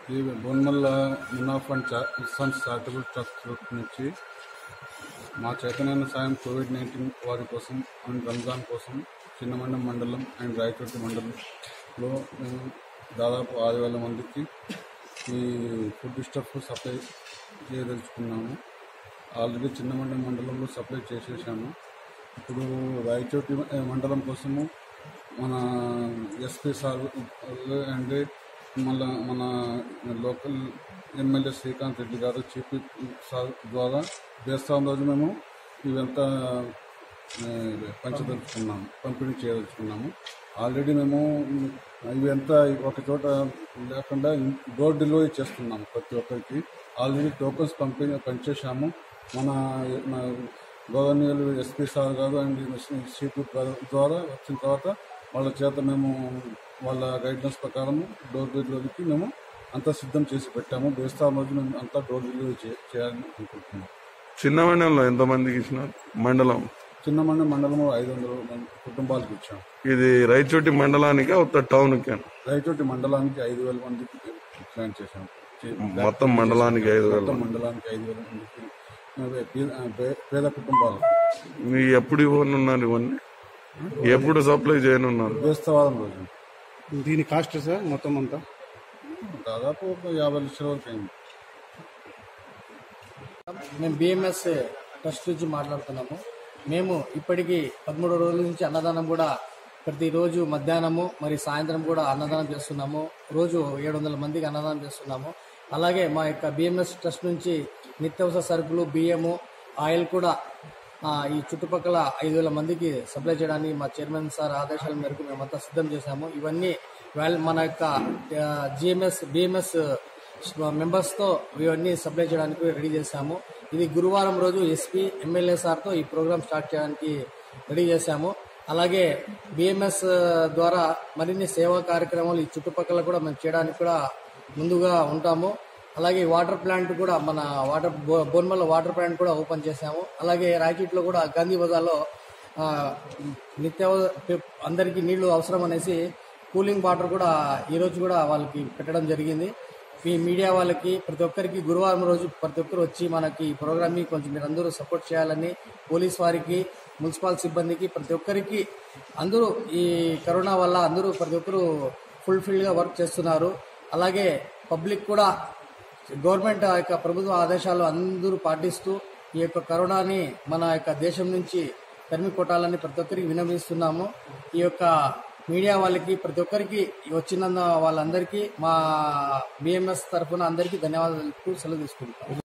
ఈ బొన్మల్ల మునాఫ్ అండ్ చా- sons charitable trust తరఫు నుంచి మా చేతనైన సాయం కోవిడ్ నైన్టీన్ వారి కోసం అండ్ రంజాన్ కోసం చిన్నమండం మండలం అండ్ రాయచోటి మండలంలో మేము దాదాపు ఆరు వేల మందికి ఈ ఫుడ్ స్టఫ్ సప్లై చేయదలుచుకున్నాము ఆల్రెడీ చిన్నమండం మండలంలో సప్లై చేసేసాము ఇప్పుడు రాయచోటి మండలం కోసము మన ఎస్పీ సార్ అండ్ మళ్ళా మన లోకల్ ఎమ్మెల్యే శ్రీకాంత్ రెడ్డి గారు చీఫ్ సార్ ద్వారా దేవస్థానం రోజు మేము ఇవంతా ఆ, పంచదలుచుకున్నాము పంపిణీ చేయదలుచుకున్నాము ఆల్రెడీ మేము ఇవంతా ఒక చోట లేకుండా డోర్ డెలివరీ చేస్తున్నాము ప్రతి ఒక్కరికి ఆల్రెడీ టోకన్స్ పంపిణీ పనిచేసాము మన మన గవర్నర్ ఎస్పీ సార్ గారు అండ్ సీటు ద్వారా వచ్చిన తర్వాత వాళ్ళ చేత మేము వాళ్ళ గైడ్లైన్స్ ప్రకారం డోర్ డెలివరీకి మేము అంతా సిద్ధం చేసి పెట్టాము దేవస్థానం రోజు మేము అంతా డోర్ డెలివరీ చే- చేయాలని అనుకుంటున్నాం చిన్న మండలంలో ఎంతమందికి ఇచ్చినారు మండలం చిన్న మండలం మండలంలో ఐదు వందల మంది కుటుంబాలకు ఇచ్చాం ఇది రైచోటి మండలానికి ఉత్త టౌన్కి రైతోటి మండలానికి ఐదు వేల మందికి ప్లాన్ చేశాం చే- మొత్తం మండలానికి ఐదు వేల మొత్తం మండలానికి ఐదు వేల మందికి అదే పే- పే- పేద కుటుంబాలు మీ ఎప్పుడు ఇవ్వనున్నారు ఇవన్నీ ఎప్పుడు సప్లై చేయనున్నారు బేస్తవారం రోజు దీని కాస్ట్ సార్ మొత్తం అంతా దాదాపు ఒక యాభై లక్షల వరకు అయింది మేము బిఎంఎస్ ట్రస్ట్ నుంచి మాట్లాడుతున్నాము మేము ఇప్పటికీ పదమూడు రోజుల నుంచి అన్నదానం కూడా ప్రతిరోజు మధ్యాహ్నము మరి సాయంత్రం కూడా అన్నదానం చేస్తున్నాము రోజు ఏడు వందల మందికి అన్నదానం చేస్తున్నాము అలాగే మా యొక్క బిఎంఎస్ ట్రస్ట్ నుంచి నిత్యావసర సరుకులు బియ్యము ఆయిల్ కూడా ఆ, ఈ చుట్టుపక్కల ఐదు వేల మందికి సప్లై చేయడానికి మా చైర్మన్ సార్ ఆదేశాల మేరకు మేమంతా సిద్ధం చేశాము ఇవన్నీ వాళ్ళ మన యొక్క జిఎంఎస్ బిఎంఎస్ మెంబర్స్ తో ఇవన్నీ సప్లై చేయడానికి రెడీ చేశాము ఇది గురువారం రోజు ఎస్పీ ఎమ్మెల్యే సార్తో ఈ ప్రోగ్రామ్ స్టార్ట్ చేయడానికి రెడీ చేశాము అలాగే బిఎంఎస్ ద్వారా మరిన్ని సేవా కార్యక్రమాలు ఈ చుట్టుపక్కల కూడా మేము చేయడానికి కూడా ముందుగా ఉంటాము అలాగే వాటర్ ప్లాంట్ కూడా మన వాటర్ బో- బోన్మల్ల వాటర్ ప్లాంట్ కూడా ఓపెన్ చేశాము అలాగే రాయచీట్లో కూడా గాంధీ బజార్లో ఆ, నిత్య అందరికీ నీళ్లు అవసరం అనేసి కూలింగ్ వాటర్ కూడా ఈ రోజు కూడా వాళ్ళకి పెట్టడం జరిగింది మీ మీడియా వాళ్ళకి ప్రతి ఒక్కరికి గురువారం రోజు ప్రతి ఒక్కరు వచ్చి మనకి ఈ ప్రోగ్రామ్ ని కొంచెం మీరు అందరూ సపోర్ట్ చేయాలని పోలీస్ వారికి మున్సిపల్ సిబ్బందికి ప్రతి ఒక్కరికి అందరూ ఈ కరోనా వల్ల అందరూ ప్రతి ఒక్కరు ఫుల్ఫిల్ గా వర్క్ చేస్తున్నారు అలాగే పబ్లిక్ కూడా గవర్నమెంట్ ఆ యొక్క ప్రభుత్వ ఆదేశాలు అందరూ పాటిస్తూ ఈ యొక్క కరోనాని మన యొక్క దేశం నుంచి తరిమి కొట్టాలని ప్రతి ఒక్కరికి వినమిస్తున్నాము ఈ యొక్క మీడియా వాళ్ళకి ప్రతి ఒక్కరికి వచ్చిన వాళ్ళందరికీ మా బిఎంఎస్ తరఫున అందరికీ ధన్యవాదాలు సెలవు తీసుకుంటాం